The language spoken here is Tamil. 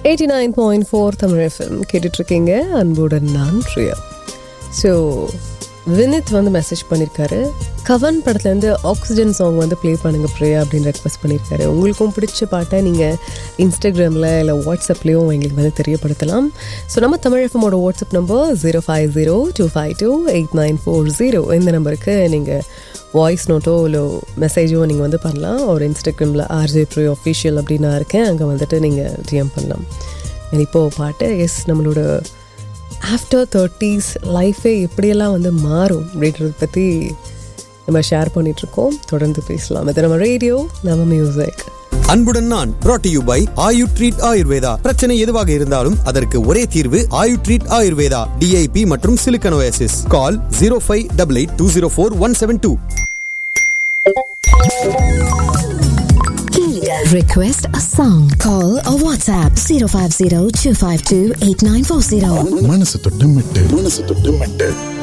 Eighty nine point four Tamil FM கேட்டுட்ருக்கீங்க அன்புடன் நான் பிரியா ஸோ வினித் வந்து மெசேஜ் பண்ணியிருக்காரு கவன் படத்துலேருந்து ஆக்சிஜன் சாங் வந்து ப்ளே பண்ணுங்க பிரியா அப்படின்னு ரெக்வஸ்ட் பண்ணியிருக்காரு உங்களுக்கும் பிடிச்ச பாட்டை நீங்கள் இன்ஸ்டாகிராமில் இல்லை வாட்ஸ்அப்லேயும் எங்களுக்கு வந்து தெரியப்படுத்தலாம் ஸோ நம்ம தமிழ் எஃப்எம்மோட WhatsApp number zero five zero two five two eight nine four zero இந்த நம்பருக்கு நீங்கள் வாய்ஸ் நோட்டோ இல்லை மெசேஜோ நீங்கள் வந்து பண்ணலாம் ஒரு இன்ஸ்டாகிராமில் ஆர்ஜே ப்ரோ அஃபிஷியல் அப்படின்னு நான் இருக்கேன் அங்கே வந்துட்டு நீங்கள் டிஎம் பண்ணலாம் இப்போது பாட்டு எஸ் நம்மளோட ஆஃப்டர் தேர்ட்டிஸ் லைஃபே எப்படியெல்லாம் வந்து மாறும் அப்படின்றத பற்றி நம்ம ஷேர் பண்ணிகிட்ருக்கோம் தொடர்ந்து பேசலாம் இது நம்ம ரேடியோ நம்ம மியூசிக் அன்புடன் நான் brought to you by Ayu treat Ayurveda பிரச்சனை எதுவாக இருந்தாலும் அதற்கு ஒரே தீர்வு ஆயு ட்ரீட் ஆயுர்வேதா டிஐபி மற்றும் சிலிக்கனோசிஸ் call zero five double eight two zero four one seven two Request a song. Call or WhatsApp 050 252 8940. மனசு தொட்டு மெட்டு மனசு தொட்டு மெட்டு